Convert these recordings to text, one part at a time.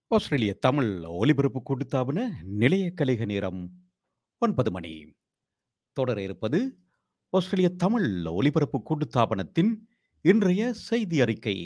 ஆஸ்திரேலிய தமிழ் ஒலிபரப்பு கூட்டுத்தாபன நிலைய கலைக நேரம் ஒன்பது மணி தொடர இருப்பது ஆஸ்திரேலிய தமிழ் ஒலிபரப்பு கூட்டுத்தாபனத்தின் இன்றைய செய்தி அறிக்கை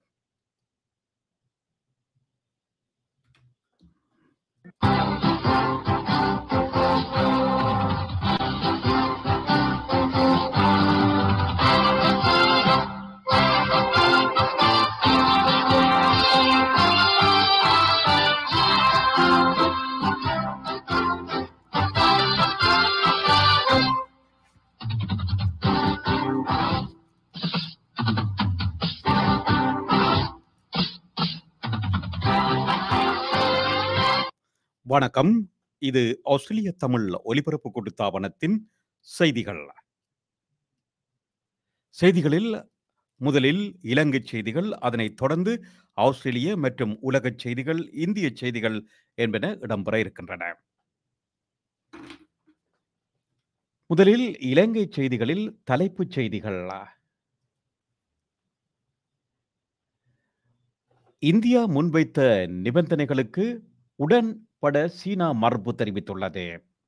வணக்கம் இது ஆஸ்திரேலிய தமிழ் ஒலிபரப்பு கூட்டுத்தாபனத்தின் செய்திகள் செய்திகளில் முதலில் இலங்கை செய்திகள் அதனைத் தொடர்ந்து ஆஸ்திரேலிய மற்றும் உலகச் செய்திகள் இந்திய செய்திகள் என்பன இடம்பெற இருக்கின்றன முதலில் இலங்கை செய்திகளில் தலைப்புச் செய்திகள் இந்தியா முன்வைத்த நிபந்தனைகளுக்கு உடன்பட சீனா மறுப்பு தெரிவித்துள்ளது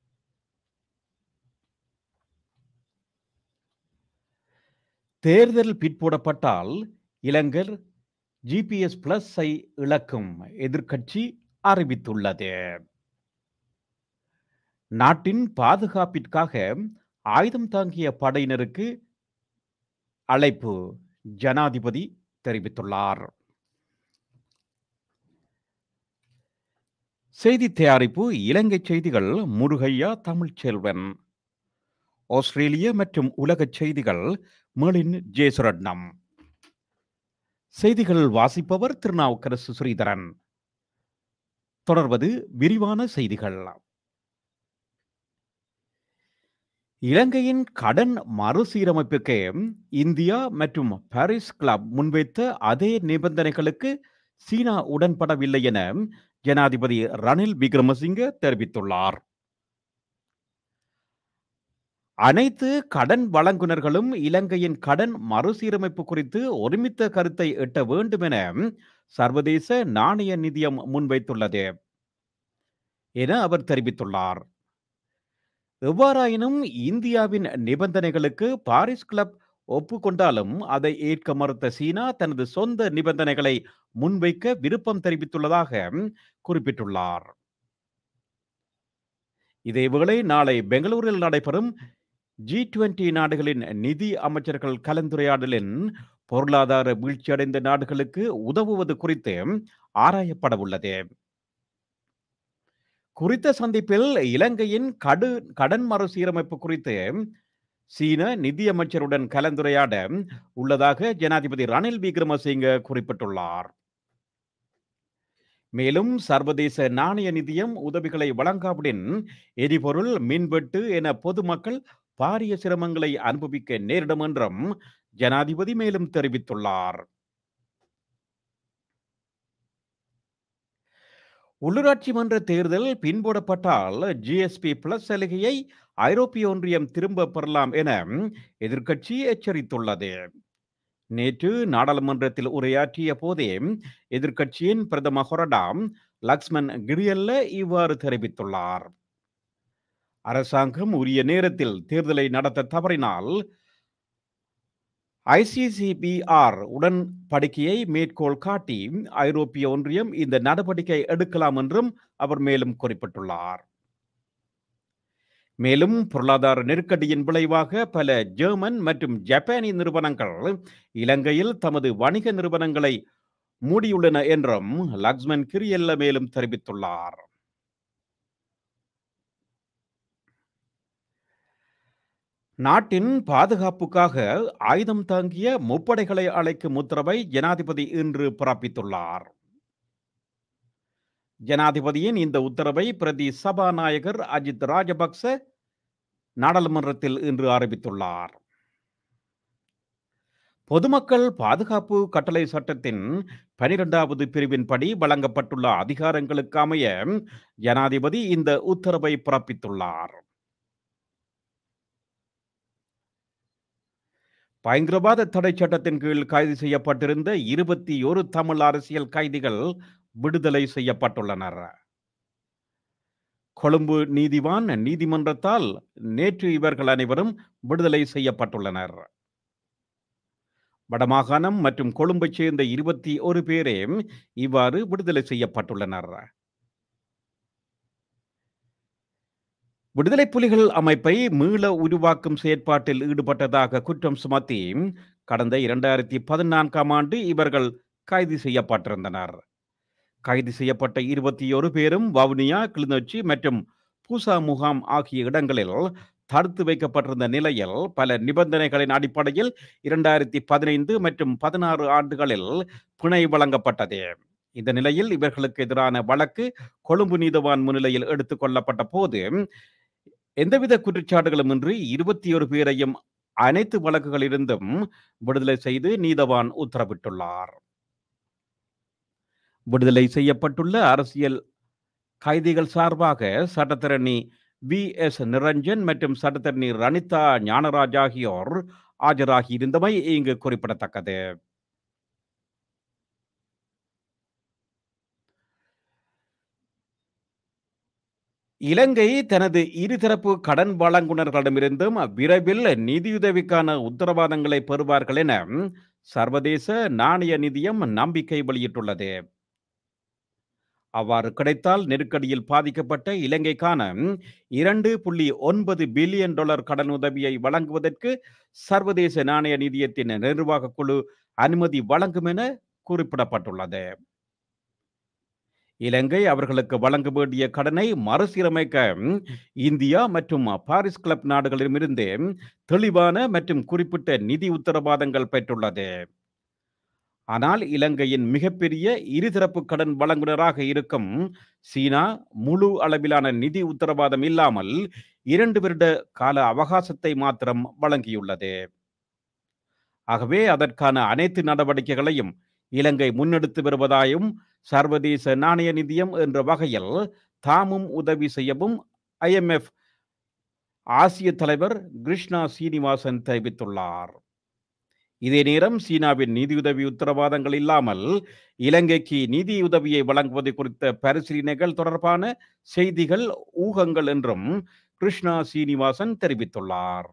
தேர்தல் பிற்போடப்பட்டால் இலங்கர் ஜிபிஎஸ் பிளஸ் ஐ இழக்கும் எதிர்க்கட்சி அறிவித்துள்ளது நாட்டின் பாதுகாப்பிற்காக ஆயுதம் தாங்கிய படையினருக்கு அழைப்பு ஜனாதிபதி தெரிவித்துள்ளார் செய்தி தயாரிப்பு இலங்கை செய்திகள் முருகையா தமிழ்ச்செல்வன் ஆஸ்திரேலிய மற்றும் உலகச் செய்திகள் மேலின் ஜேசுரட்னம் செய்திகள் வாசிப்பவர் திருநாவுக்கரசு ஸ்ரீதரன் தொடர்வது விரிவான செய்திகள் இலங்கையின் கடன் மறுசீரமைப்புக்கு இந்தியா மற்றும் பாரிஸ் கிளப் முன்வைத்த அதே நிபந்தனைகளுக்கு சீனா உடன்படவில்லை என ஜனாதிபதி ரணில் விக்ரமசிங்க தெரிவித்துள்ளார் அனைத்து கடன் வழங்குனர்களும் இலங்கையின் கடன் மறுசீரமைப்பு குறித்து ஒருமித்த கருத்தை எட்ட வேண்டும் என சர்வதேச நாணய நிதியம் முன்வைத்துள்ளது என அவர் தெரிவித்துள்ளார் எவ்வாறாயினும் இந்தியாவின் நிபந்தனைகளுக்கு பாரிஸ் கிளப் ஒப்புக்கொண்டாலும் அதை ஏற்க மறுத்த சீனா தனது சொந்த நிபந்தனைகளை முன்வைக்க விருப்பம் தெரிவித்துள்ளதாக குறிப்பிட்டுள்ளார் இதேவேளை நாளை பெங்களூரில் நடைபெறும் ஜி டுவெண்டி நாடுகளின் நிதி அமைச்சர்கள் கலந்துரையாடலின் பொருளாதார வீழ்ச்சியடைந்த நாடுகளுக்கு உதவுவது குறித்து ஆராயப்பட உள்ளது குறித்த சந்திப்பில் இலங்கையின் கடு கடன் மறுசீரமைப்பு குறித்து சீன நிதியமைச்சருடன் கலந்துரையாட உள்ளதாக ஜனாதிபதி ரணில் விக்ரமசிங்க குறிப்பிட்டுள்ளார் மேலும் சர்வதேச நாணய நிதியம் உதவிகளை வழங்காவிடின் எரிபொருள் மின்வெட்டு என பொதுமக்கள் பாரிய சிரமங்களை அனுபவிக்க நேரிடும் என்றும் ஜனாதிபதி மேலும் தெரிவித்துள்ளார் உள்ளூராட்சி மன்ற தேர்தல் பின்போடப்பட்டால் ஜிஎஸ்பி பிளஸ் சலுகையை ஐரோப்பிய ஒன்றியம் திரும்ப பெறலாம் என எதிர்க்கட்சி எச்சரித்துள்ளது நேற்று நாடாளுமன்றத்தில் உரையாற்றிய போதே எதிர்க்கட்சியின் பிரதம ஹொரடாம் லக்ஷ்மன் கிரியல்ல இவ்வாறு தெரிவித்துள்ளார் அரசாங்கம் உரிய நேரத்தில் தேர்தலை நடத்த தவறினால் ஐசிசிபிஆர் உடன்படிக்கையை மேற்கோள் காட்டி ஐரோப்பிய ஒன்றியம் இந்த நடவடிக்கை எடுக்கலாம் என்றும் அவர் மேலும் குறிப்பிட்டுள்ளார் மேலும் பொருளாதார நெருக்கடியின் விளைவாக பல ஜெர்மன் மற்றும் ஜப்பானிய நிறுவனங்கள் இலங்கையில் தமது வணிக நிறுவனங்களை மூடியுள்ளன என்றும் லக்ஷ்மன் கிரியல்ல மேலும் தெரிவித்துள்ளார் நாட்டின் பாதுகாப்புக்காக ஆயுதம் தாங்கிய முப்படைகளை அழைக்கும் உத்தரவை ஜனாதிபதி இன்று பிறப்பித்துள்ளார் ஜனாதிபதியின் இந்த உத்தரவை பிரதி சபாநாயகர் அஜித் ராஜபக்ச நாடாளுமன்றத்தில் இன்று அறிவித்துள்ளார் பொதுமக்கள் பாதுகாப்பு கட்டளை சட்டத்தின் பனிரெண்டாவது பிரிவின்படி வழங்கப்பட்டுள்ள அதிகாரங்களுக்கு அமைய ஜனாதிபதி இந்த உத்தரவை பிறப்பித்துள்ளார் பயங்கரவாத தடை சட்டத்தின் கீழ் கைது செய்யப்பட்டிருந்த இருபத்தி ஒரு தமிழ் அரசியல் கைதிகள் விடுதலை செய்யப்பட்டுள்ளனர் கொழும்பு நீதிவான் நீதிமன்றத்தால் நேற்று இவர்கள் அனைவரும் விடுதலை செய்யப்பட்டுள்ளனர் வடமாகாணம் மற்றும் கொழும்பைச் சேர்ந்த இருபத்தி ஒரு பேரே இவ்வாறு விடுதலை செய்யப்பட்டுள்ளனர் விடுதலை புலிகள் அமைப்பை மீள உருவாக்கும் செயற்பாட்டில் ஈடுபட்டதாக குற்றம் சுமத்தி கடந்த இரண்டாயிரத்தி பதினான்காம் ஆண்டு இவர்கள் கைது செய்யப்பட்டிருந்தனர் கைது செய்யப்பட்ட இருபத்தி ஒரு பேரும் வவுனியா கிளிநொச்சி மற்றும் பூசா முகாம் ஆகிய இடங்களில் தடுத்து வைக்கப்பட்டிருந்த நிலையில் பல நிபந்தனைகளின் அடிப்படையில் இரண்டாயிரத்தி பதினைந்து மற்றும் பதினாறு ஆண்டுகளில் பிணை வழங்கப்பட்டது இந்த நிலையில் இவர்களுக்கு எதிரான வழக்கு கொழும்பு நீதவான் முன்னிலையில் எடுத்துக் கொள்ளப்பட்ட போது எந்தவித குற்றச்சாட்டுகளும் இன்றி இருபத்தி ஒரு பேரையும் அனைத்து வழக்குகளிலிருந்தும் விடுதலை செய்து நீதவான் உத்தரவிட்டுள்ளார் விடுதலை செய்யப்பட்டுள்ள அரசியல் கைதிகள் சார்பாக சட்டத்தரணி வி எஸ் நிரஞ்சன் மற்றும் சட்டத்தரணி ரணிதா ஞானராஜ் ஆகியோர் ஆஜராகி இருந்தமை இங்கு குறிப்பிடத்தக்கது இலங்கை தனது இருதரப்பு கடன் வழங்குனர்களிடமிருந்தும் விரைவில் நிதியுதவிக்கான உத்தரவாதங்களை பெறுவார்கள் என சர்வதேச நாணய நிதியம் நம்பிக்கை வெளியிட்டுள்ளது அவ்வாறு கிடைத்தால் நெருக்கடியில் பாதிக்கப்பட்ட இலங்கைக்கான இரண்டு புள்ளி ஒன்பது பில்லியன் டாலர் கடன் உதவியை வழங்குவதற்கு சர்வதேச நாணய நிதியத்தின் நிர்வாக குழு அனுமதி வழங்கும் என குறிப்பிடப்பட்டுள்ளது இலங்கை அவர்களுக்கு வழங்க வேண்டிய கடனை மறுசீரமைக்க இந்தியா மற்றும் பாரிஸ் கிளப் நாடுகளிடமிருந்து தெளிவான மற்றும் குறிப்பிட்ட நிதி உத்தரவாதங்கள் பெற்றுள்ளது ஆனால் இலங்கையின் மிகப்பெரிய இருதரப்பு கடன் வழங்குனராக இருக்கும் சீனா முழு அளவிலான நிதி உத்தரவாதம் இல்லாமல் இரண்டு வருட கால அவகாசத்தை மாத்திரம் வழங்கியுள்ளது ஆகவே அதற்கான அனைத்து நடவடிக்கைகளையும் இலங்கை முன்னெடுத்து வருவதாயும் சர்வதேச நாணய நிதியம் என்ற வகையில் தாமும் உதவி செய்யவும் ஐஎம்எஃப் ஆசிய தலைவர் கிருஷ்ணா சீனிவாசன் தெரிவித்துள்ளார் இதே நேரம் சீனாவின் நிதியுதவி உத்தரவாதங்கள் இல்லாமல் இலங்கைக்கு நிதியுதவியை வழங்குவது குறித்த பரிசீலனைகள் தொடர்பான செய்திகள் ஊகங்கள் என்றும் கிருஷ்ணா சீனிவாசன் தெரிவித்துள்ளார்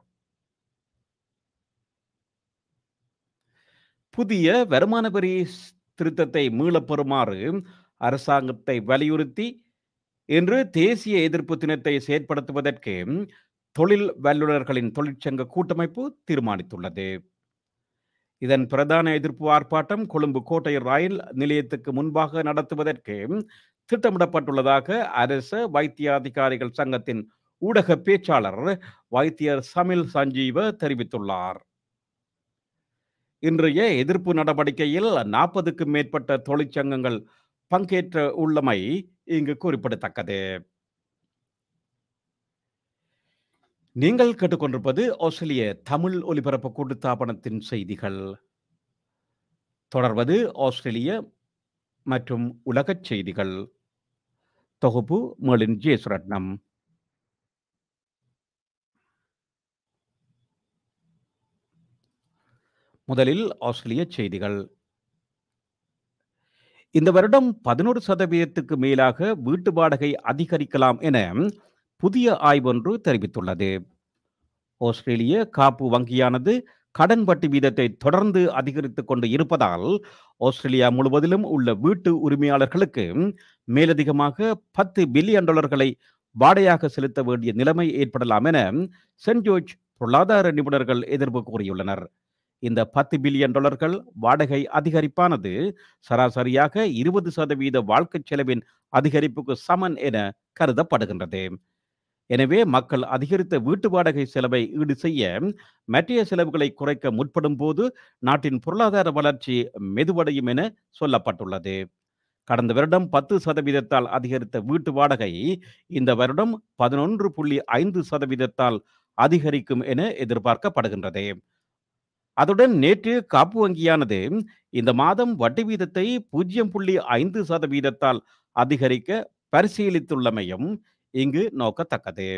புதிய வருமான வரி திருத்தத்தை மீளப் பெறுமாறு அரசாங்கத்தை வலியுறுத்தி இன்று தேசிய எதிர்ப்பு தினத்தை செயற்படுத்துவதற்கு தொழில் வல்லுநர்களின் தொழிற்சங்க கூட்டமைப்பு தீர்மானித்துள்ளது இதன் பிரதான எதிர்ப்பு ஆர்ப்பாட்டம் கொழும்பு கோட்டை ரயில் நிலையத்துக்கு முன்பாக நடத்துவதற்கு திட்டமிடப்பட்டுள்ளதாக அரச வைத்திய அதிகாரிகள் சங்கத்தின் ஊடக பேச்சாளர் வைத்தியர் சமில் சஞ்சீவ தெரிவித்துள்ளார் இன்றைய எதிர்ப்பு நடவடிக்கையில் நாற்பதுக்கும் மேற்பட்ட தொழிற்சங்கங்கள் பங்கேற்ற உள்ளமை இங்கு குறிப்பிடத்தக்கது நீங்கள் கேட்டுக்கொண்டிருப்பது ஆஸ்திரேலிய தமிழ் ஒலிபரப்பு கூட்டுத்தாபனத்தின் செய்திகள் தொடர்வது ஆஸ்திரேலிய மற்றும் உலகச் செய்திகள் தொகுப்பு மேலின் ஜேசுரட்னம் முதலில் ஆஸ்திரேலிய செய்திகள் இந்த வருடம் பதினோரு சதவீதத்துக்கு மேலாக வீட்டு வாடகை அதிகரிக்கலாம் என புதிய ஆய்வொன்று தெரிவித்துள்ளது ஆஸ்திரேலிய காப்பு வங்கியானது கடன் வட்டி வீதத்தை தொடர்ந்து அதிகரித்துக் கொண்டு இருப்பதால் ஆஸ்திரேலியா முழுவதிலும் உள்ள வீட்டு உரிமையாளர்களுக்கு மேலதிகமாக பத்து பில்லியன் டாலர்களை வாடகையாக செலுத்த வேண்டிய நிலைமை ஏற்படலாம் என சென்ட் ஜோர்ஜ் பொருளாதார நிபுணர்கள் எதிர்ப்பு கூறியுள்ளனர் இந்த பத்து பில்லியன் டாலர்கள் வாடகை அதிகரிப்பானது சராசரியாக இருபது சதவீத வாழ்க்கை செலவின் அதிகரிப்புக்கு சமன் என கருதப்படுகின்றது எனவே மக்கள் அதிகரித்த வீட்டு வாடகை செலவை ஈடு செய்ய மற்றைய செலவுகளை குறைக்க முற்படும் போது நாட்டின் பொருளாதார வளர்ச்சி மெதுவடையும் என சொல்லப்பட்டுள்ளது கடந்த வருடம் பத்து சதவீதத்தால் அதிகரித்த வீட்டு வாடகை இந்த வருடம் பதினொன்று புள்ளி ஐந்து சதவீதத்தால் அதிகரிக்கும் என எதிர்பார்க்கப்படுகின்றது அதுடன் நேற்று காப்பு வங்கியானது இந்த மாதம் வட்டி வீதத்தை பூஜ்ஜியம் புள்ளி ஐந்து சதவீதத்தால் அதிகரிக்க பரிசீலித்துள்ளமையும் இங்கு நோக்கத்தக்கது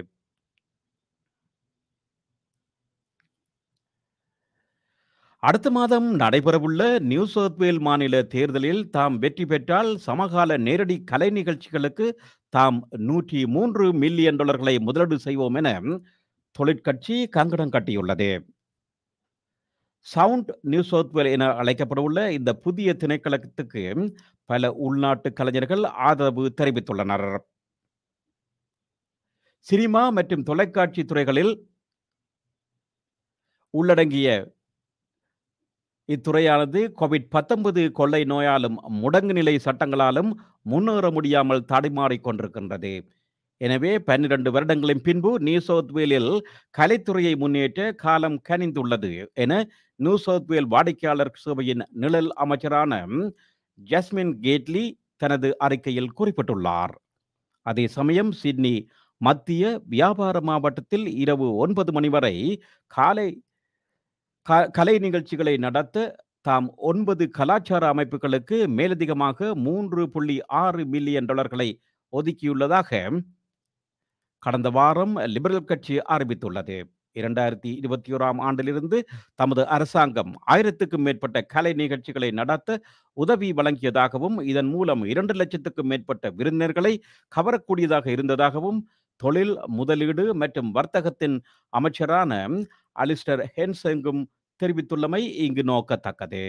அடுத்த மாதம் நடைபெறவுள்ள நியூ சவுத் வேல் மாநில தேர்தலில் தாம் வெற்றி பெற்றால் சமகால நேரடி கலை நிகழ்ச்சிகளுக்கு தாம் நூற்றி மூன்று மில்லியன் டாலர்களை முதலீடு செய்வோம் என தொழிற்கட்சி கங்கணம் கட்டியுள்ளது சவுண்ட் நியூ சவுத் வேல் என அழைக்கப்படவுள்ள இந்த புதிய திணைக்களத்துக்கு பல உள்நாட்டு கலைஞர்கள் ஆதரவு தெரிவித்துள்ளனர் சினிமா மற்றும் தொலைக்காட்சி துறைகளில் உள்ளடங்கிய இத்துறையானது கோவிட் பத்தொன்பது கொள்ளை நோயாலும் முடங்கு நிலை சட்டங்களாலும் முன்னேற முடியாமல் தடுமாறிக் கொண்டிருக்கின்றது எனவே பன்னிரண்டு வருடங்களின் பின்பு நியூ சவுத் வேலில் கலைத்துறையை முன்னேற்ற காலம் கனிந்துள்ளது என நியூ சவுத் வேல் வாடிக்கையாளர் சேவையின் நிழல் அமைச்சரான ஜஸ்மின் கேட்லி தனது அறிக்கையில் குறிப்பிட்டுள்ளார் அதே சமயம் சிட்னி மத்திய வியாபார மாவட்டத்தில் இரவு ஒன்பது மணி வரை காலை க- கலை நிகழ்ச்சிகளை நடத்த தாம் ஒன்பது கலாச்சார அமைப்புகளுக்கு மேலதிகமாக மூன்று புள்ளி ஆறு மில்லியன் டாலர்களை ஒதுக்கியுள்ளதாக கடந்த வாரம் லிபரல் கட்சி அறிவித்துள்ளது இரண்டாயிரத்தி இருபத்தி ஓராம் ஆண்டிலிருந்து தமது அரசாங்கம் ஆயிரத்துக்கும் மேற்பட்ட கலை நிகழ்ச்சிகளை நடத்த உதவி வழங்கியதாகவும் இதன் மூலம் இரண்டு லட்சத்துக்கும் மேற்பட்ட விருந்தினர்களை கவரக்கூடியதாக இருந்ததாகவும் தொழில் முதலீடு மற்றும் வர்த்தகத்தின் அமைச்சரான அலிஸ்டர் ஹென்செங்கும் தெரிவித்துள்ளமை இங்கு நோக்கத்தக்கது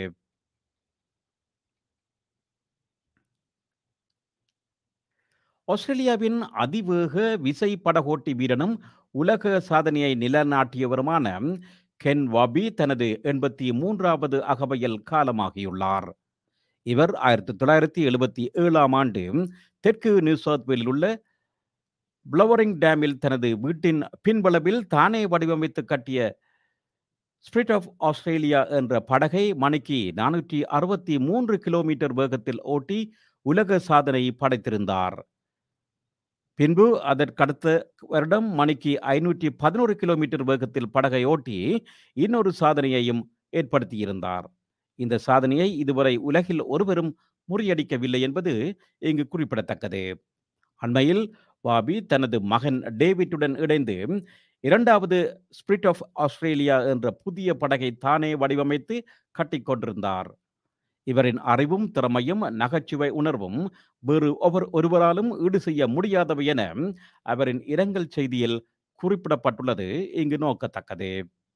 ஆஸ்திரேலியாவின் அதிவேக விசை படகோட்டி வீரனும் உலக சாதனையை நிலைநாட்டியவருமான கென் வாபி தனது எண்பத்தி மூன்றாவது அகவையில் காலமாகியுள்ளார் இவர் ஆயிரத்தி தொள்ளாயிரத்தி எழுபத்தி ஏழாம் ஆண்டு தெற்கு நியூ சவுத் வேலில் உள்ள பிளவரிங் டேமில் தனது வீட்டின் பின்பளவில் தானே வடிவமைத்து கட்டிய ஸ்பிரிட் ஆஃப் ஆஸ்திரேலியா என்ற படகை மணிக்கு நானூற்றி அறுபத்தி மூன்று கிலோமீட்டர் வேகத்தில் ஓட்டி உலக சாதனை படைத்திருந்தார் பின்பு அதற்கடுத்த வருடம் மணிக்கு ஐநூற்றி பதினோரு கிலோமீட்டர் வேகத்தில் படகை ஓட்டி இன்னொரு சாதனையையும் ஏற்படுத்தியிருந்தார் இந்த சாதனையை இதுவரை உலகில் ஒருவரும் முறியடிக்கவில்லை என்பது இங்கு குறிப்பிடத்தக்கது அண்மையில் வாபி தனது மகன் டேவிட்டுடன் இணைந்து இரண்டாவது ஸ்பிரிட் ஆஃப் ஆஸ்திரேலியா என்ற புதிய படகை தானே வடிவமைத்து கட்டிக்கொண்டிருந்தார் இவரின் அறிவும் திறமையும் நகைச்சுவை உணர்வும் வேறு ஒவ்வொரு ஒருவராலும் ஈடு செய்ய முடியாதவை என அவரின் இரங்கல் செய்தியில் குறிப்பிடப்பட்டுள்ளது இங்கு நோக்கத்தக்கது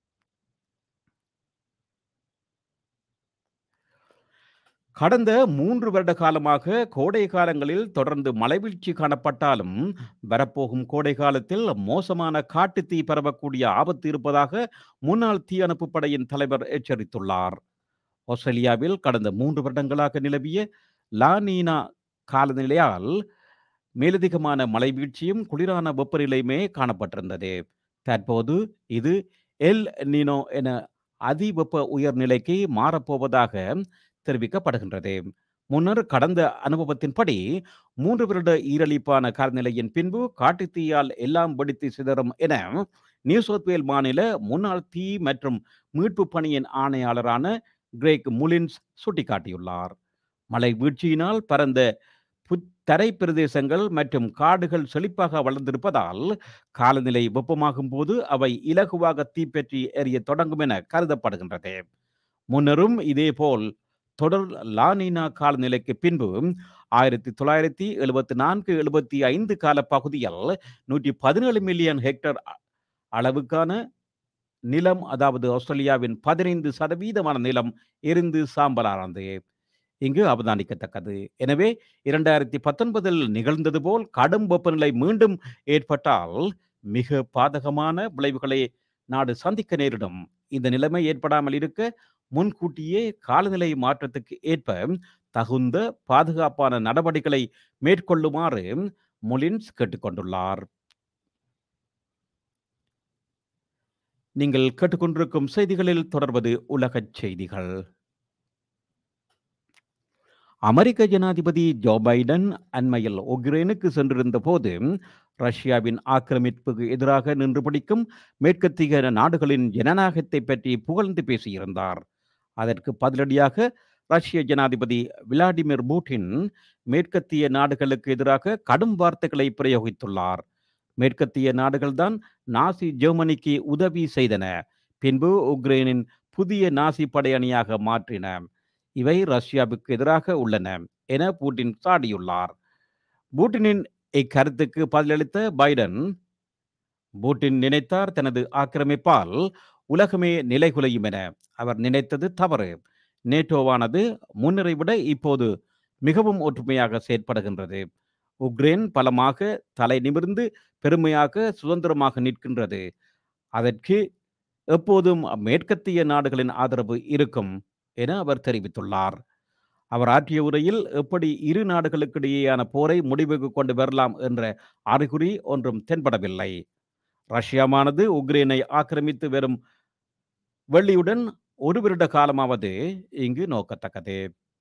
கடந்த மூன்று வருட காலமாக கோடை காலங்களில் தொடர்ந்து மழைவீழ்ச்சி காணப்பட்டாலும் வரப்போகும் கோடை காலத்தில் மோசமான காட்டுத் தீ பரவக்கூடிய ஆபத்து இருப்பதாக முன்னாள் தீயணைப்பு படையின் தலைவர் எச்சரித்துள்ளார் ஆஸ்திரேலியாவில் கடந்த மூன்று வருடங்களாக நிலவிய லானீனா காலநிலையால் மேலதிகமான மழை வீழ்ச்சியும் குளிரான வெப்பநிலையுமே காணப்பட்டிருந்தது தற்போது இது எல் நீனோ என அதிவெப்ப உயர்நிலைக்கு மாறப்போவதாக தெரிவிக்கப்படுகின்றது முன்னர் கடந்த அனுபவத்தின்படி மூன்று வருட ஈரலிப்பான காலநிலையின் பின்பு காட்டுத்தீயால் எல்லாம் வெடித்து சிதறும் என நியூ சவுத் வேல் மாநில முன்னாள் தீ மற்றும் மீட்பு பணியின் ஆணையாளரான கிரேக் முலின்ஸ் சுட்டிக்காட்டியுள்ளார் மழை வீழ்ச்சியினால் பரந்த தரை பிரதேசங்கள் மற்றும் காடுகள் செழிப்பாக வளர்ந்திருப்பதால் காலநிலை வெப்பமாகும் போது அவை இலகுவாக தீப்பற்றி எரிய தொடங்கும் என கருதப்படுகின்றது முன்னரும் இதேபோல் தொடர் லானினா காலநிலைக்கு பின்பு ஆயிரத்தி தொள்ளாயிரத்தி எழுபத்தி நான்கு எழுபத்தி ஐந்து கால பகுதியில் நூற்றி பதினேழு மில்லியன் ஹெக்டர் அளவுக்கான நிலம் அதாவது ஆஸ்திரேலியாவின் பதினைந்து சதவீதமான நிலம் எரிந்து சாம்பலானது இங்கு அவதானிக்கத்தக்கது எனவே இரண்டாயிரத்தி பத்தொன்பதில் நிகழ்ந்தது போல் கடும் வெப்பநிலை மீண்டும் ஏற்பட்டால் மிக பாதகமான விளைவுகளை நாடு சந்திக்க நேரிடும் இந்த நிலைமை ஏற்படாமல் இருக்க முன்கூட்டியே காலநிலை மாற்றத்துக்கு ஏற்ப தகுந்த பாதுகாப்பான நடவடிக்கைகளை மேற்கொள்ளுமாறு முலின்ஸ் கேட்டுக்கொண்டுள்ளார் நீங்கள் கேட்டுக்கொண்டிருக்கும் செய்திகளில் தொடர்வது உலகச் செய்திகள் அமெரிக்க ஜனாதிபதி ஜோ பைடன் அண்மையில் உக்ரைனுக்கு சென்றிருந்த போது ரஷ்யாவின் ஆக்கிரமிப்புக்கு எதிராக நின்று பிடிக்கும் மேற்கத்திய நாடுகளின் ஜனநாயகத்தை பற்றி புகழ்ந்து பேசியிருந்தார் அதற்கு பதிலடியாக ரஷ்ய ஜனாதிபதி விளாடிமிர் பூட்டின் மேற்கத்திய நாடுகளுக்கு எதிராக கடும் வார்த்தைகளை பிரயோகித்துள்ளார் மேற்கத்திய நாடுகள்தான் நாசி ஜெர்மனிக்கு உதவி செய்தன பின்பு உக்ரைனின் புதிய நாசி படையணியாக மாற்றின இவை ரஷ்யாவுக்கு எதிராக உள்ளன என பூட்டின் சாடியுள்ளார் பூட்டினின் இக்கருத்துக்கு பதிலளித்த பைடன் பூட்டின் நினைத்தார் தனது ஆக்கிரமிப்பால் உலகமே நிலைகுலையும் என அவர் நினைத்தது தவறு நேட்டோவானது முன்னரை விட இப்போது மிகவும் ஒற்றுமையாக செயற்படுகின்றது உக்ரைன் பலமாக தலை நிமிர்ந்து பெருமையாக சுதந்திரமாக நிற்கின்றது அதற்கு எப்போதும் மேற்கத்திய நாடுகளின் ஆதரவு இருக்கும் என அவர் தெரிவித்துள்ளார் அவர் ஆற்றிய உரையில் எப்படி இரு நாடுகளுக்கிடையேயான போரை முடிவுக்கு கொண்டு வரலாம் என்ற அறிகுறி ஒன்றும் தென்படவில்லை ரஷ்யாவானது உக்ரைனை ஆக்கிரமித்து வரும் வெள்ளியுடன் ஒரு வருட காலமாவது இங்கு நோக்கத்தக்கது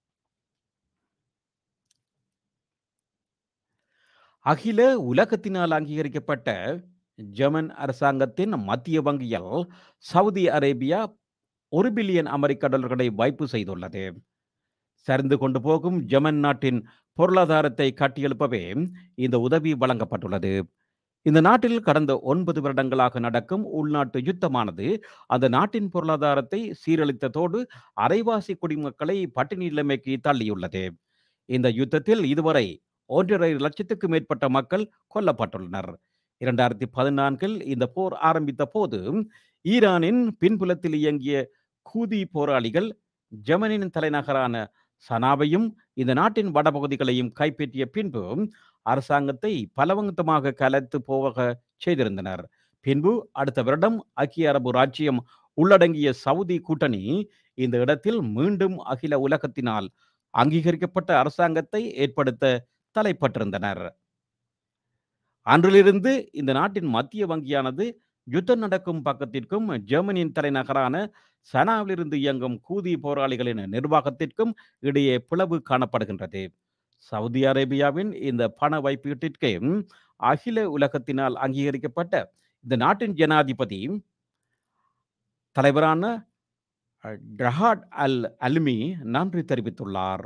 அகில உலகத்தினால் அங்கீகரிக்கப்பட்ட ஜெர்மன் அரசாங்கத்தின் மத்திய வங்கியில் சவுதி அரேபியா ஒரு பில்லியன் அமெரிக்க டாலர்களை வைப்பு செய்துள்ளது சரிந்து கொண்டு போகும் ஜெர்மன் நாட்டின் பொருளாதாரத்தை கட்டியெழுப்பவே இந்த உதவி வழங்கப்பட்டுள்ளது இந்த நாட்டில் கடந்த ஒன்பது வருடங்களாக நடக்கும் உள்நாட்டு யுத்தமானது அந்த நாட்டின் பொருளாதாரத்தை சீரழித்ததோடு அரைவாசி குடிமக்களை பட்டினி நிலைமைக்கு தள்ளியுள்ளது இந்த யுத்தத்தில் இதுவரை ஒன்றரை லட்சத்துக்கு மேற்பட்ட மக்கள் கொல்லப்பட்டுள்ளனர் இரண்டாயிரத்தி பதினான்கில் இந்த போர் ஆரம்பித்த போது ஈரானின் பின்புலத்தில் இயங்கிய கூதி போராளிகள் ஜெர்மனியின் தலைநகரான சனாவையும் இந்த நாட்டின் வடபகுதிகளையும் கைப்பற்றிய பின்பு அரசாங்கத்தை பலவந்தமாக கலைத்து போக செய்திருந்தனர் பின்பு அடுத்த வருடம் ஐக்கிய அரபு ராச்சியம் உள்ளடங்கிய சவுதி கூட்டணி இந்த இடத்தில் மீண்டும் அகில உலகத்தினால் அங்கீகரிக்கப்பட்ட அரசாங்கத்தை ஏற்படுத்த தலைப்பட்டிருந்தனர் அன்றிலிருந்து இந்த நாட்டின் மத்திய வங்கியானது யுத்தம் நடக்கும் பக்கத்திற்கும் ஜெர்மனியின் தலைநகரான சனாவிலிருந்து இயங்கும் கூதி போராளிகளின் நிர்வாகத்திற்கும் இடையே பிளவு காணப்படுகின்றது சவுதி அரேபியாவின் இந்த பண வைப்பீட்டிற்கு அகில உலகத்தினால் அங்கீகரிக்கப்பட்ட இந்த நாட்டின் ஜனாதிபதி தலைவரான டஹாட் அல் அல்மி நன்றி தெரிவித்துள்ளார்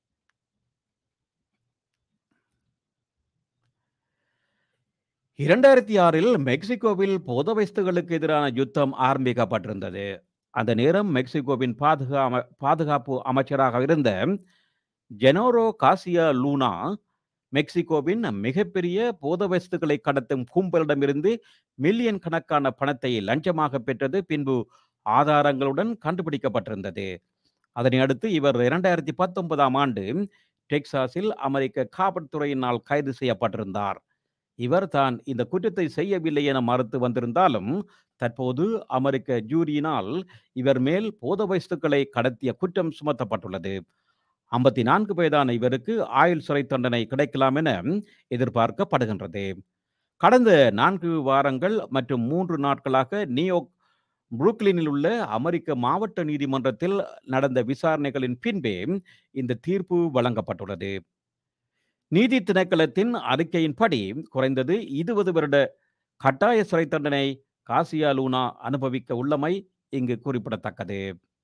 இரண்டாயிரத்தி ஆறில் மெக்சிகோவில் போதவஸ்துகளுக்கு எதிரான யுத்தம் ஆரம்பிக்கப்பட்டிருந்தது அந்த நேரம் மெக்சிகோவின் பாதுகா பாதுகாப்பு அமைச்சராக இருந்த ஜெனோரோ காசியா லூனா மெக்சிகோவின் மிகப்பெரிய போதவஸ்துகளை கடத்தும் கும்பலிடமிருந்து மில்லியன் கணக்கான பணத்தை லஞ்சமாக பெற்றது பின்பு ஆதாரங்களுடன் கண்டுபிடிக்கப்பட்டிருந்தது அதனை அடுத்து இவர் இரண்டாயிரத்தி பத்தொன்பதாம் ஆண்டு டெக்சாஸில் அமெரிக்க காவல்துறையினால் கைது செய்யப்பட்டிருந்தார் இவர் தான் இந்த குற்றத்தை செய்யவில்லை என மறுத்து வந்திருந்தாலும் தற்போது அமெரிக்க ஜூரியினால் இவர் மேல் போத வஸ்துக்களை கடத்திய குற்றம் சுமத்தப்பட்டுள்ளது ஐம்பத்தி நான்கு வயதான இவருக்கு ஆயுள் சிறை தண்டனை கிடைக்கலாம் என எதிர்பார்க்கப்படுகின்றது கடந்த நான்கு வாரங்கள் மற்றும் மூன்று நாட்களாக நியோக் புருக்லினில் உள்ள அமெரிக்க மாவட்ட நீதிமன்றத்தில் நடந்த விசாரணைகளின் பின்பே இந்த தீர்ப்பு வழங்கப்பட்டுள்ளது நீதி திணைக்களத்தின் அறிக்கையின்படி குறைந்தது இருபது வருட கட்டாய சிறை தண்டனை காசியா லூனா அனுபவிக்க உள்ளமை இங்கு குறிப்பிடத்தக்கது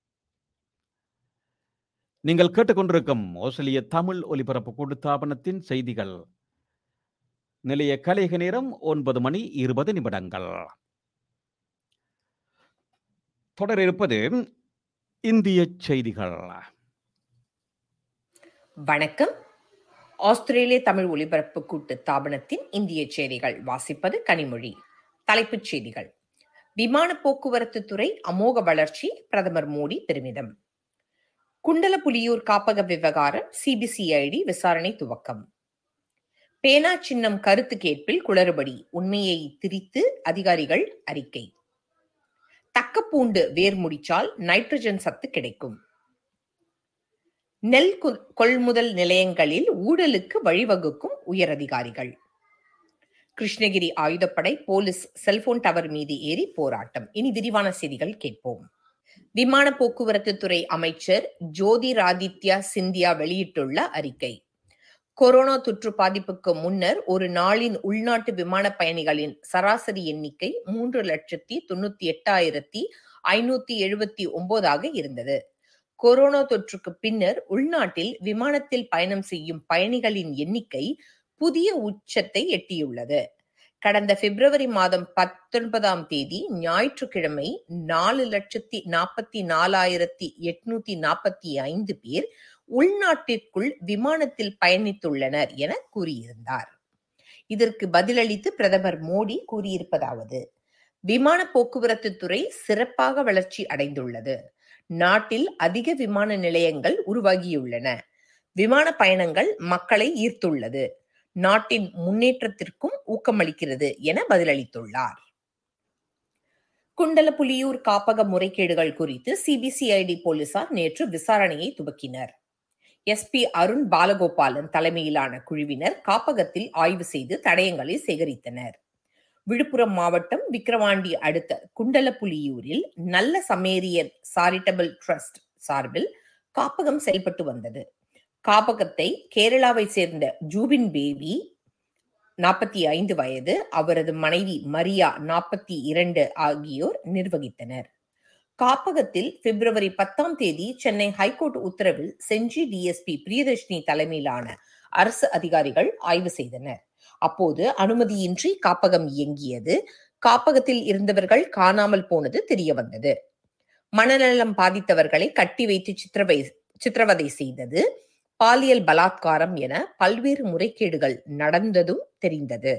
நீங்கள் கேட்டுக்கொண்டிருக்கும் ஆஸ்திரேலிய தமிழ் ஒலிபரப்பு கூட்டுத்தாபனத்தின் செய்திகள் நிலைய கலைக நேரம் ஒன்பது மணி இருபது நிமிடங்கள் தொடர இருப்பது இந்திய செய்திகள் வணக்கம் ஆஸ்திரேலிய தமிழ் ஒலிபரப்பு கூட்டு தாபனத்தின் இந்திய செய்திகள் வாசிப்பது கனிமொழி தலைப்புச் செய்திகள் விமான போக்குவரத்து துறை அமோக வளர்ச்சி பிரதமர் மோடி பெருமிதம் குண்டல புலியூர் காப்பக விவகாரம் சிபிசிஐடி விசாரணை துவக்கம் பேனா சின்னம் கருத்து கேட்பில் குளறுபடி உண்மையை திரித்து அதிகாரிகள் அறிக்கை தக்கப்பூண்டு வேர் முடிச்சால் நைட்ரஜன் சத்து கிடைக்கும் நெல் கொள்முதல் நிலையங்களில் ஊழலுக்கு வழிவகுக்கும் உயரதிகாரிகள் கிருஷ்ணகிரி ஆயுதப்படை போலீஸ் செல்போன் டவர் மீது ஏறி போராட்டம் இனி விரிவான செய்திகள் கேட்போம் விமான போக்குவரத்து துறை அமைச்சர் ஜோதிராதித்யா சிந்தியா வெளியிட்டுள்ள அறிக்கை கொரோனா தொற்று பாதிப்புக்கு முன்னர் ஒரு நாளின் உள்நாட்டு விமான பயணிகளின் சராசரி எண்ணிக்கை மூன்று லட்சத்தி தொண்ணூத்தி எட்டாயிரத்தி ஐநூத்தி எழுபத்தி ஒன்பதாக இருந்தது கொரோனா தொற்றுக்கு பின்னர் உள்நாட்டில் விமானத்தில் பயணம் செய்யும் பயணிகளின் எண்ணிக்கை புதிய உச்சத்தை எட்டியுள்ளது கடந்த பிப்ரவரி மாதம் பத்தொன்பதாம் தேதி ஞாயிற்றுக்கிழமை நாலு லட்சத்தி நாற்பத்தி நாலாயிரத்தி எட்நூத்தி நாற்பத்தி ஐந்து பேர் உள்நாட்டிற்குள் விமானத்தில் பயணித்துள்ளனர் என கூறியிருந்தார் இதற்கு பதிலளித்து பிரதமர் மோடி கூறியிருப்பதாவது விமான போக்குவரத்து துறை சிறப்பாக வளர்ச்சி அடைந்துள்ளது நாட்டில் அதிக விமான நிலையங்கள் உருவாகியுள்ளன விமான பயணங்கள் மக்களை ஈர்த்துள்ளது நாட்டின் முன்னேற்றத்திற்கும் ஊக்கமளிக்கிறது என பதிலளித்துள்ளார் குண்டலப்புலியூர் காப்பக முறைகேடுகள் குறித்து சிபிசிஐடி போலீசார் நேற்று விசாரணையை துவக்கினர் எஸ்பி அருண் பாலகோபாலன் தலைமையிலான குழுவினர் காப்பகத்தில் ஆய்வு செய்து தடயங்களை சேகரித்தனர் விழுப்புரம் மாவட்டம் விக்கிரவாண்டி அடுத்த குண்டலப்புலியூரில் நல்ல சமேரியன் சாரிட்டபிள் ட்ரஸ்ட் சார்பில் காப்பகம் செயல்பட்டு வந்தது காப்பகத்தை கேரளாவை சேர்ந்த ஜூபின் பேபி நாற்பத்தி ஐந்து வயது அவரது மனைவி மரியா நாற்பத்தி இரண்டு ஆகியோர் நிர்வகித்தனர் காப்பகத்தில் பிப்ரவரி பத்தாம் தேதி சென்னை ஹைகோர்ட் உத்தரவில் செஞ்சி டிஎஸ்பி பிரியதர்ஷினி தலைமையிலான அரசு அதிகாரிகள் ஆய்வு செய்தனர் அப்போது அனுமதியின்றி காப்பகம் இயங்கியது காப்பகத்தில் இருந்தவர்கள் காணாமல் போனது தெரிய வந்தது மனநலம் பாதித்தவர்களை கட்டி வைத்து சித்திரவை சித்திரவதை செய்தது பாலியல் பலாத்காரம் என பல்வேறு முறைகேடுகள் நடந்ததும் தெரிந்தது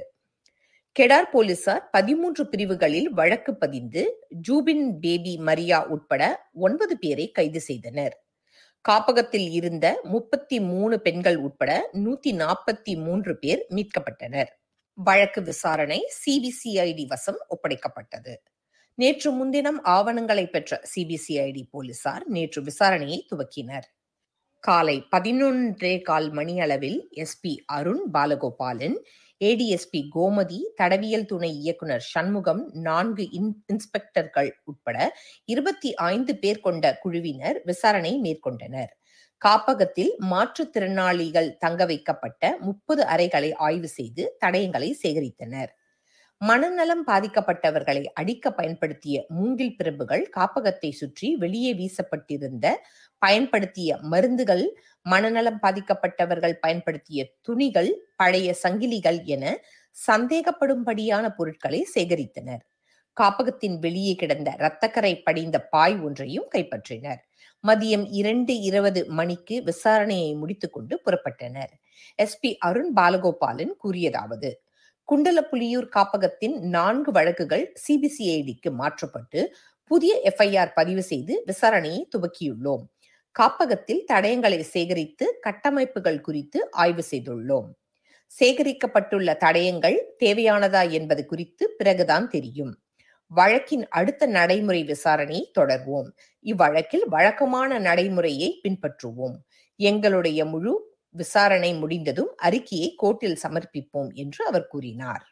கெடார் போலீசார் பதிமூன்று பிரிவுகளில் வழக்கு பதிந்து ஜூபின் பேபி மரியா உட்பட ஒன்பது பேரை கைது செய்தனர் காப்பகத்தில் இருந்த முப்பத்தி மூணு பெண்கள் உட்பட நூத்தி நாற்பத்தி மூன்று பேர் மீட்கப்பட்டனர் வழக்கு விசாரணை சிபிசிஐடி வசம் ஒப்படைக்கப்பட்டது நேற்று முன்தினம் ஆவணங்களை பெற்ற சிபிசிஐடி போலீசார் நேற்று விசாரணையை துவக்கினர் காலை பதினொன்றே கால் மணி அளவில் எஸ்பி அருண் பாலகோபாலன் ஏடிஎஸ்பி கோமதி தடவியல் துணை இயக்குனர் சண்முகம் நான்கு இன்ஸ்பெக்டர்கள் உட்பட இருபத்தி ஐந்து பேர் கொண்ட குழுவினர் விசாரணை மேற்கொண்டனர் காப்பகத்தில் மாற்றுத்திறனாளிகள் தங்க வைக்கப்பட்ட முப்பது அறைகளை ஆய்வு செய்து தடயங்களை சேகரித்தனர் மனநலம் பாதிக்கப்பட்டவர்களை அடிக்க பயன்படுத்திய மூங்கில் பிரம்புகள் காப்பகத்தை சுற்றி வெளியே வீசப்பட்டிருந்த பயன்படுத்திய மருந்துகள் மனநலம் பாதிக்கப்பட்டவர்கள் பயன்படுத்திய துணிகள் பழைய சங்கிலிகள் என சந்தேகப்படும்படியான பொருட்களை சேகரித்தனர் காப்பகத்தின் வெளியே கிடந்த இரத்தக்கரை படிந்த பாய் ஒன்றையும் கைப்பற்றினர் மதியம் இரண்டு இருபது மணிக்கு விசாரணையை முடித்துக்கொண்டு புறப்பட்டனர் எஸ்பி அருண் பாலகோபாலன் கூறியதாவது குண்டலப்புலியூர் காப்பகத்தின் நான்கு வழக்குகள் சிபிசிஐடிக்கு மாற்றப்பட்டு புதிய எஃப்ஐஆர் பதிவு செய்து விசாரணையை துவக்கியுள்ளோம் காப்பகத்தில் தடயங்களை சேகரித்து கட்டமைப்புகள் குறித்து ஆய்வு செய்துள்ளோம் சேகரிக்கப்பட்டுள்ள தடயங்கள் தேவையானதா என்பது குறித்து பிறகுதான் தெரியும் வழக்கின் அடுத்த நடைமுறை விசாரணை தொடர்வோம் இவ்வழக்கில் வழக்கமான நடைமுறையை பின்பற்றுவோம் எங்களுடைய முழு விசாரணை முடிந்ததும் அறிக்கையை கோர்ட்டில் சமர்ப்பிப்போம் என்று அவர் கூறினார்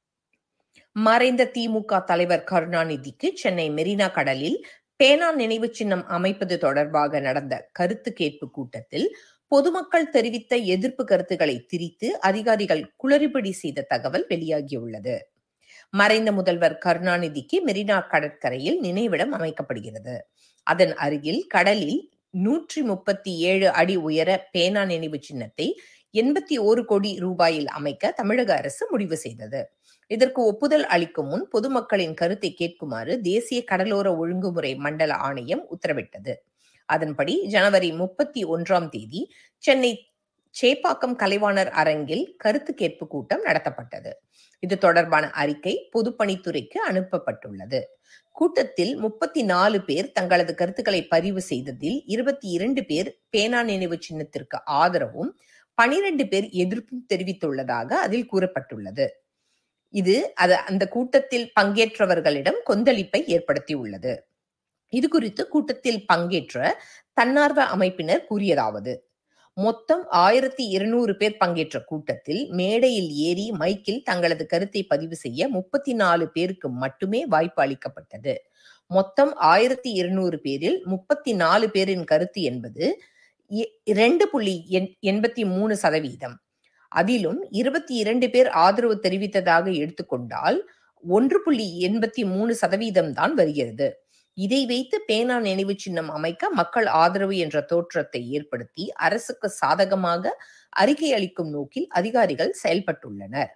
மறைந்த திமுக தலைவர் கருணாநிதிக்கு சென்னை மெரினா கடலில் பேனா நினைவு சின்னம் அமைப்பது தொடர்பாக நடந்த கருத்து கேட்பு கூட்டத்தில் பொதுமக்கள் தெரிவித்த எதிர்ப்பு கருத்துக்களை திரித்து அதிகாரிகள் குளறுபடி செய்த தகவல் வெளியாகியுள்ளது மறைந்த முதல்வர் கருணாநிதிக்கு மெரினா கடற்கரையில் நினைவிடம் அமைக்கப்படுகிறது அதன் அருகில் கடலில் நூற்றி முப்பத்தி ஏழு அடி உயர பேனா நினைவு சின்னத்தை எண்பத்தி ஓரு கோடி ரூபாயில் அமைக்க தமிழக அரசு முடிவு செய்தது இதற்கு ஒப்புதல் அளிக்கும் முன் பொதுமக்களின் கருத்தை கேட்குமாறு தேசிய கடலோர ஒழுங்குமுறை மண்டல ஆணையம் உத்தரவிட்டது அதன்படி ஜனவரி முப்பத்தி ஒன்றாம் தேதி சென்னை சேப்பாக்கம் கலைவாணர் அரங்கில் கருத்து கேட்பு கூட்டம் நடத்தப்பட்டது இது தொடர்பான அறிக்கை பொதுப்பணித்துறைக்கு அனுப்பப்பட்டுள்ளது கூட்டத்தில் முப்பத்தி நாலு பேர் தங்களது கருத்துக்களை பதிவு செய்ததில் இருபத்தி இரண்டு பேர் பேனா நினைவு சின்னத்திற்கு ஆதரவும் பனிரெண்டு பேர் எதிர்ப்பும் தெரிவித்துள்ளதாக அதில் கூறப்பட்டுள்ளது இது அது அந்த கூட்டத்தில் பங்கேற்றவர்களிடம் கொந்தளிப்பை ஏற்படுத்தியுள்ளது இது குறித்து கூட்டத்தில் பங்கேற்ற தன்னார்வ அமைப்பினர் கூறியதாவது மொத்தம் ஆயிரத்தி இருநூறு பேர் பங்கேற்ற கூட்டத்தில் மேடையில் ஏறி மைக்கில் தங்களது கருத்தை பதிவு செய்ய முப்பத்தி நாலு பேருக்கு மட்டுமே வாய்ப்பு அளிக்கப்பட்டது மொத்தம் ஆயிரத்தி இருநூறு பேரில் முப்பத்தி நாலு பேரின் கருத்து என்பது இரண்டு புள்ளி எண்பத்தி மூணு சதவீதம் அதிலும் இருபத்தி இரண்டு பேர் ஆதரவு தெரிவித்ததாக எடுத்துக்கொண்டால் ஒன்று புள்ளி எண்பத்தி மூணு சதவீதம் தான் வருகிறது இதை வைத்து பேனா நினைவு சின்னம் அமைக்க மக்கள் ஆதரவு என்ற தோற்றத்தை ஏற்படுத்தி அரசுக்கு சாதகமாக அறிக்கை அளிக்கும் நோக்கில் அதிகாரிகள் செயல்பட்டுள்ளனர்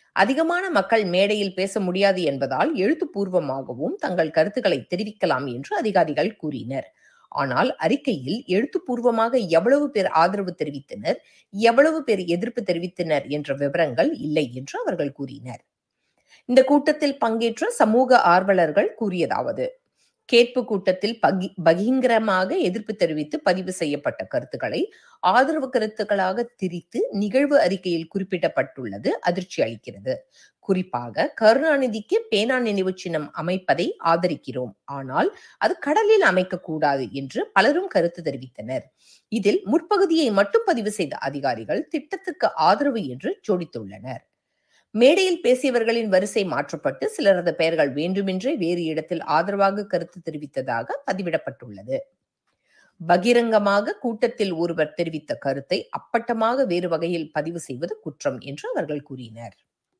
அதிகமான மக்கள் மேடையில் பேச முடியாது என்பதால் எழுத்துப்பூர்வமாகவும் தங்கள் கருத்துக்களை தெரிவிக்கலாம் என்று அதிகாரிகள் கூறினர் ஆனால் அறிக்கையில் எழுத்துப்பூர்வமாக எவ்வளவு பேர் ஆதரவு தெரிவித்தனர் எவ்வளவு பேர் எதிர்ப்பு தெரிவித்தனர் என்ற விவரங்கள் இல்லை என்று அவர்கள் கூறினர் இந்த கூட்டத்தில் பங்கேற்ற சமூக ஆர்வலர்கள் கூறியதாவது கேட்பு கூட்டத்தில் பகி பகிங்கரமாக எதிர்ப்பு தெரிவித்து பதிவு செய்யப்பட்ட கருத்துக்களை ஆதரவு கருத்துக்களாக திரித்து நிகழ்வு அறிக்கையில் குறிப்பிடப்பட்டுள்ளது அதிர்ச்சி அளிக்கிறது குறிப்பாக கருணாநிதிக்கு பேனா நினைவு சின்னம் அமைப்பதை ஆதரிக்கிறோம் ஆனால் அது கடலில் அமைக்கக்கூடாது என்று பலரும் கருத்து தெரிவித்தனர் இதில் முற்பகுதியை மட்டும் பதிவு செய்த அதிகாரிகள் திட்டத்துக்கு ஆதரவு என்று ஜோடித்துள்ளனர் மேடையில் பேசியவர்களின் வரிசை மாற்றப்பட்டு சிலரது பெயர்கள் வேண்டுமென்றே வேறு இடத்தில் ஆதரவாக கருத்து தெரிவித்ததாக பதிவிடப்பட்டுள்ளது பகிரங்கமாக கூட்டத்தில் ஒருவர் தெரிவித்த கருத்தை அப்பட்டமாக வேறு வகையில் பதிவு செய்வது குற்றம் என்று அவர்கள் கூறினர்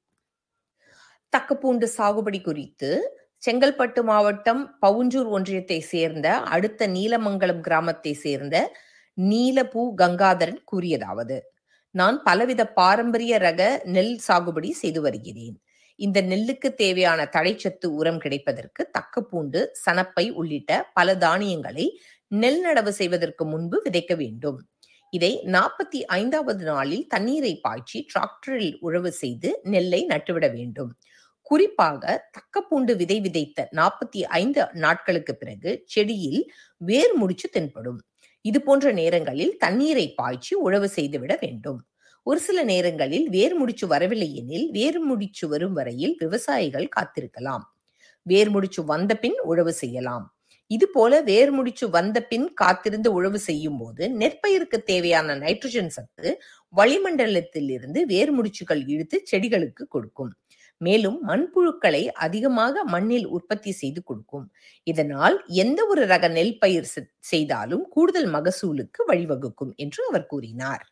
தக்கப்பூண்டு சாகுபடி குறித்து செங்கல்பட்டு மாவட்டம் பவுஞ்சூர் ஒன்றியத்தை சேர்ந்த அடுத்த நீலமங்கலம் கிராமத்தை சேர்ந்த நீலபூ கங்காதரன் கூறியதாவது நான் பலவித பாரம்பரிய ரக நெல் சாகுபடி செய்து வருகிறேன் இந்த நெல்லுக்கு தேவையான தடைச்சத்து உரம் கிடைப்பதற்கு தக்கப்பூண்டு சனப்பை உள்ளிட்ட பல தானியங்களை நெல் நடவு செய்வதற்கு முன்பு விதைக்க வேண்டும் இதை நாற்பத்தி ஐந்தாவது நாளில் தண்ணீரை பாய்ச்சி டிராக்டரில் உழவு செய்து நெல்லை நட்டுவிட வேண்டும் குறிப்பாக தக்கப்பூண்டு விதை விதைத்த நாற்பத்தி ஐந்து நாட்களுக்கு பிறகு செடியில் வேர் முடிச்சு தென்படும் இது போன்ற நேரங்களில் தண்ணீரை பாய்ச்சி உழவு செய்துவிட வேண்டும் ஒரு சில நேரங்களில் வேர் முடிச்சு வரவில்லை எனில் வேர் முடிச்சு வரும் வரையில் விவசாயிகள் காத்திருக்கலாம் வேர் முடிச்சு வந்த பின் உழவு செய்யலாம் இது போல வேர் முடிச்சு வந்த பின் காத்திருந்து உழவு செய்யும் போது நெற்பயிருக்கு தேவையான நைட்ரஜன் சத்து வளிமண்டலத்தில் இருந்து வேர் முடிச்சுகள் இழுத்து செடிகளுக்கு கொடுக்கும் மேலும் மண்புழுக்களை அதிகமாக மண்ணில் உற்பத்தி செய்து கொடுக்கும் இதனால் எந்த ஒரு ரக நெல் பயிர் செய்தாலும் கூடுதல் மகசூலுக்கு வழிவகுக்கும் என்று அவர் கூறினார்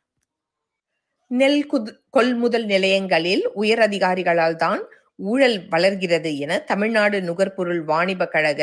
நெல் கொள்முதல் நிலையங்களில் உயர் அதிகாரிகளால் தான் ஊழல் வளர்கிறது என தமிழ்நாடு நுகர்பொருள் வாணிப கழக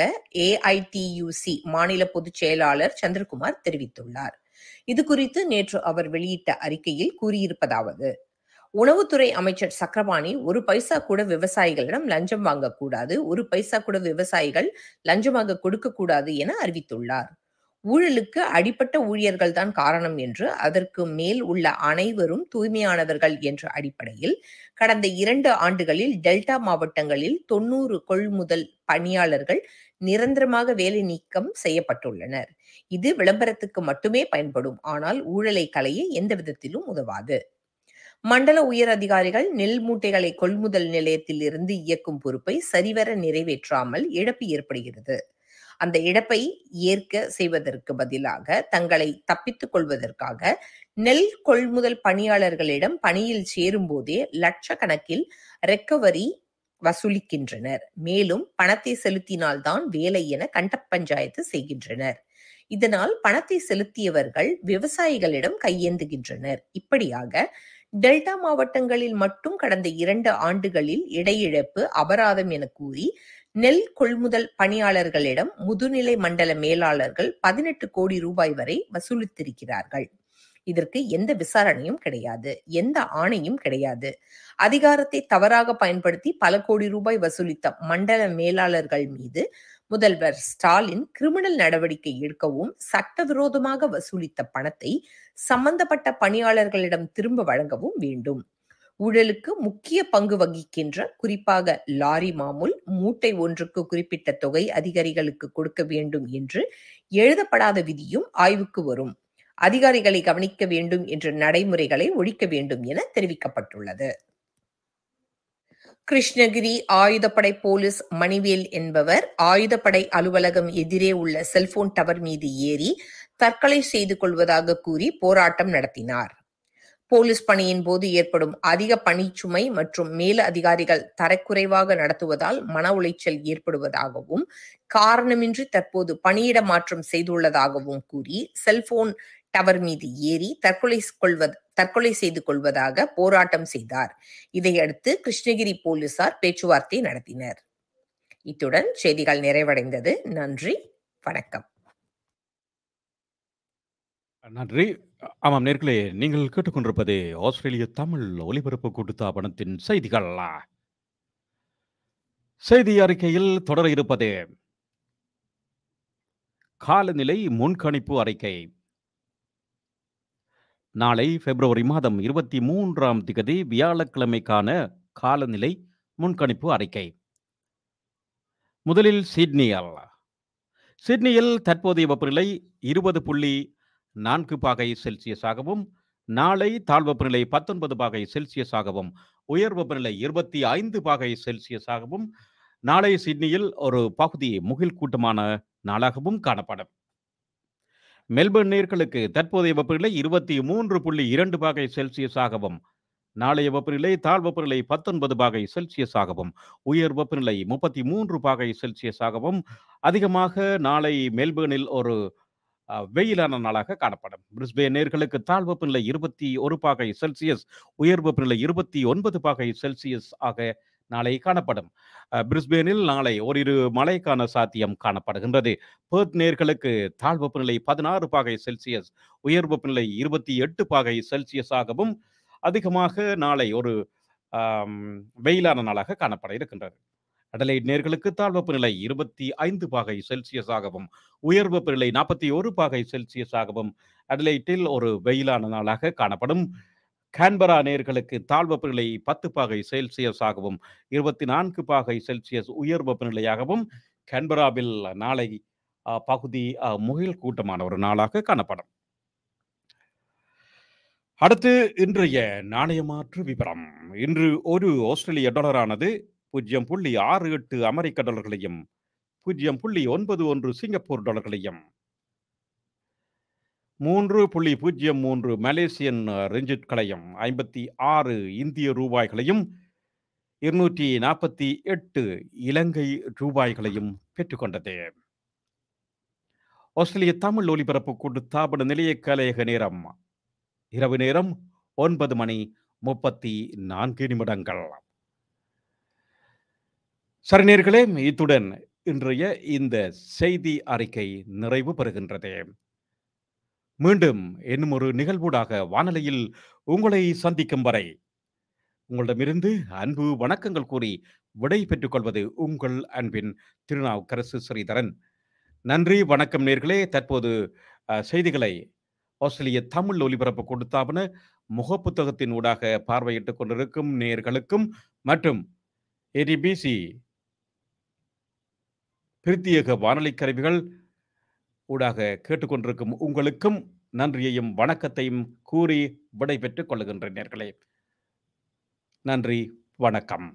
ஏஐடியூசி மாநில பொதுச் செயலாளர் சந்திரகுமார் தெரிவித்துள்ளார் இது குறித்து நேற்று அவர் வெளியிட்ட அறிக்கையில் கூறியிருப்பதாவது உணவுத்துறை அமைச்சர் சக்கரபாணி ஒரு பைசா கூட விவசாயிகளிடம் லஞ்சம் வாங்கக்கூடாது ஒரு பைசா கூட விவசாயிகள் லஞ்சமாக கொடுக்கக்கூடாது என அறிவித்துள்ளார் ஊழலுக்கு அடிப்பட்ட ஊழியர்கள் தான் காரணம் என்று அதற்கு மேல் உள்ள அனைவரும் தூய்மையானவர்கள் என்ற அடிப்படையில் கடந்த இரண்டு ஆண்டுகளில் டெல்டா மாவட்டங்களில் தொண்ணூறு கொள்முதல் பணியாளர்கள் நிரந்தரமாக வேலை நீக்கம் செய்யப்பட்டுள்ளனர் இது விளம்பரத்துக்கு மட்டுமே பயன்படும் ஆனால் ஊழலை களைய எந்த விதத்திலும் உதவாது மண்டல உயர் அதிகாரிகள் நெல் மூட்டைகளை கொள்முதல் நிலையத்தில் இருந்து இயக்கும் பொறுப்பை சரிவர நிறைவேற்றாமல் இழப்பு ஏற்படுகிறது அந்த இழப்பை ஏற்க செய்வதற்கு பதிலாக தங்களை தப்பித்துக் கொள்வதற்காக நெல் கொள்முதல் பணியாளர்களிடம் பணியில் சேரும் போதே லட்சக்கணக்கில் ரெக்கவரி வசூலிக்கின்றனர் மேலும் பணத்தை செலுத்தினால்தான் வேலை என கண்ட பஞ்சாயத்து செய்கின்றனர் இதனால் பணத்தை செலுத்தியவர்கள் விவசாயிகளிடம் கையேந்துகின்றனர் இப்படியாக டெல்டா மாவட்டங்களில் மட்டும் கடந்த இரண்டு ஆண்டுகளில் இடையிழப்பு அபராதம் என கூறி நெல் கொள்முதல் பணியாளர்களிடம் முதுநிலை மண்டல மேலாளர்கள் பதினெட்டு கோடி ரூபாய் வரை வசூலித்திருக்கிறார்கள் இதற்கு எந்த விசாரணையும் கிடையாது எந்த ஆணையும் கிடையாது அதிகாரத்தை தவறாக பயன்படுத்தி பல கோடி ரூபாய் வசூலித்த மண்டல மேலாளர்கள் மீது முதல்வர் ஸ்டாலின் கிரிமினல் நடவடிக்கை எடுக்கவும் சட்டவிரோதமாக வசூலித்த பணத்தை சம்பந்தப்பட்ட பணியாளர்களிடம் திரும்ப வழங்கவும் வேண்டும் ஊழலுக்கு முக்கிய பங்கு வகிக்கின்ற குறிப்பாக லாரி மாமூல் மூட்டை ஒன்றுக்கு குறிப்பிட்ட தொகை அதிகாரிகளுக்கு கொடுக்க வேண்டும் என்று எழுதப்படாத விதியும் ஆய்வுக்கு வரும் அதிகாரிகளை கவனிக்க வேண்டும் என்ற நடைமுறைகளை ஒழிக்க வேண்டும் என தெரிவிக்கப்பட்டுள்ளது கிருஷ்ணகிரி ஆயுதப்படை போலீஸ் மணிவேல் என்பவர் ஆயுதப்படை அலுவலகம் எதிரே உள்ள செல்போன் டவர் மீது ஏறி தற்கொலை செய்து கொள்வதாக கூறி போராட்டம் நடத்தினார் போலீஸ் பணியின் போது ஏற்படும் அதிக பணிச்சுமை மற்றும் மேல அதிகாரிகள் தரக்குறைவாக நடத்துவதால் மன உளைச்சல் ஏற்படுவதாகவும் காரணமின்றி தற்போது பணியிட மாற்றம் செய்துள்ளதாகவும் கூறி செல்போன் டவர் மீது ஏறி தற்கொலை கொள்வது தற்கொலை செய்து கொள்வதாக போராட்டம் செய்தார் இதையடுத்து கிருஷ்ணகிரி போலீசார் பேச்சுவார்த்தை நடத்தினர் இத்துடன் செய்திகள் நிறைவடைந்தது நன்றி வணக்கம் நன்றி. ஆமாம் நேர்களே, நீங்கள் கேட்டுக்கொண்டிருப்பது ஆஸ்திரேலிய தமிழ் ஒலிபரப்பு கூட்டுத்தாபனத்தின் செய்திகள். செய்தி அறிக்கையில் தொடர இருப்பது காலநிலை முன்கணிப்பு அறிக்கை. நாளை பிப்ரவரி மாதம் 23ஆம் திகதி வியாழக்கிழமைக்கான காலநிலை முன்கணிப்பு அறிக்கை. முதலில் சிட்னியில். சிட்னியில் தற்போதைய வெப்பநிலை 20.4 பாகை செல்சியஸாகவும், நாளை தாழ் வெப்பநிலை 19 பாகை செல்சியஸாகவும், உயர் வெப்பநிலை 25 பாகை செல்சியஸாகவும், நாளை சிட்னியில் ஒரு பகுதி முகில் கூட்டமான நாளாகவும் காணப்படும். மெல்பர்ன் நேயர்களுக்கு தற்போதைய வெப்பநிலை 23.2 பாகை செல்சியஸாகவும், நாளைய வெப்பநிலை தாழ் வெப்பநிலை 19 பாகை செல்சியஸாகவும், உயர் வெப்பநிலை 33 பாகை செல்சியஸாகவும், அதிகமாக நாளை மெல்பர்னில் ஒரு அ வெயிலான நாளாக காணப்படும். பிரிஸ்பேன் நேயர்களுக்கு தாழ் வெப்பநிலை 21 பாகை செல்சியஸ், உயர் வெப்பநிலை 29 பாகை செல்சியஸ் ஆக நாளை காணப்படும். அ பிரிஸ்பேனில் நாளை ஓரிரு மழைக்கான சாத்தியம் காணப்படுகின்றது. பெர்த் நேயர்களுக்கு தாழ் வெப்பநிலை 16 பாகை செல்சியஸ், உயர் வெப்பநிலை 28 பாகை செல்சியஸாகவும், அதிகமாக நாளை ஒரு அம் வெயிலான நாளாக காணப்பட இருக்கின்றது. அடலைட் நேயர்களுக்கு தாழ் வெப்பநிலை 25 பாகை செல்சியஸாகவும், உயர் வெப்பநிலை 41 பாகை செல்சியஸாகவும் அடலைட்டில் ஒரு வெயிலான நாளாக காணப்படும். கான்பரா நேயர்களுக்கு தாழ் வெப்பநிலை 10 பாகை செல்சியஸாகவும், 24 பாகை செல்சியஸ் உயர் வெப்பநிலையாகவும், கான்பராவில் நாளை அ பகுதி அ முகில் கூட்டமான ஒரு நாளாக காணப்படும். அடுத்து இன்றைய நாணய மாற்று விபரம். இன்று ஒரு ஆஸ்திரேலிய டாலரானது 0.68 அமெரிக்க டாலர்களையும், 0.91 சிங்கப்பூர் டாலர்களையும், 3.03 மலேசியன் ரிங்கிட்களையும், 56 இந்திய ரூபாய்களையும், 248 இலங்கை ரூபாய்களையும் பெற்றுக்கொண்டது. ஆஸ்திரேலிய தமிழ் ஒலிபரப்பு கூட்டுத்தாபன நிலைய கலையக நேரம் இரவு நேரம் 9 மணி 34 நிமிடங்கள். சரி நேயர்களே, இத்துடன் இன்றைய இந்த செய்தி அறிக்கை நிறைவு பெறுகின்றது. மீண்டும் இன்னும் ஒரு நிகழ்வூடாக வானொலியில் உங்களை சந்திக்கும் வரை, உங்களிடமிருந்து அன்பு வணக்கங்கள் கூறி விடை பெற்றுக் கொள்வது உங்கள் அன்பின் திருநாவுக்கரசு ஸ்ரீதரன். நன்றி, வணக்கம் நேயர்களே. தற்போது அ செய்திகளை ஆஸ்திரேலிய தமிழ் ஒலிபரப்பு கூட்டுத்தாபன முகப்புத்தகத்தின் ஊடாக பார்வையிட்டுக் கொண்டிருக்கும் நேயர்களுக்கும் மற்றும் ஏடிபிசி பிரத்யேக வானொலி கருவிகள் ஊடாக கேட்டுக்கொண்டிருக்கும் உங்களுக்கும் நன்றியையும், வணக்கத்தையும் கூறி விடை பெற்றுக் கொள்ளுகின்றேன் நேயர்களே. நன்றி, வணக்கம்.